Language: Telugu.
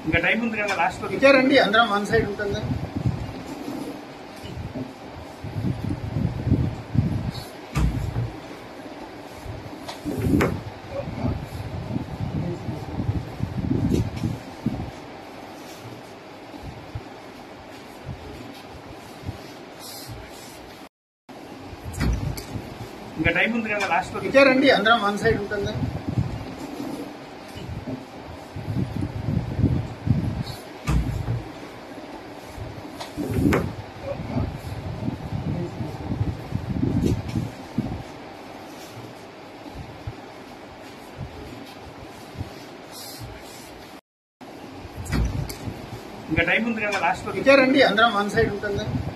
ఇంకా టైం ఉంది కదా లాస్ట్ లో ఇచ్చారండి అందరం వన్ సైడ్ ఉంటుంది ఇంకా టైం ఉంది కదా లాస్ట్ లో ఇచ్చారండి అందరం వన్ సైడ్ ఉంటుంది ఇంకా టైం ఉంది కదా లాస్ట్ లో ఇచ్చారండి అందరం వన్ సైడ్ ఉంటుంది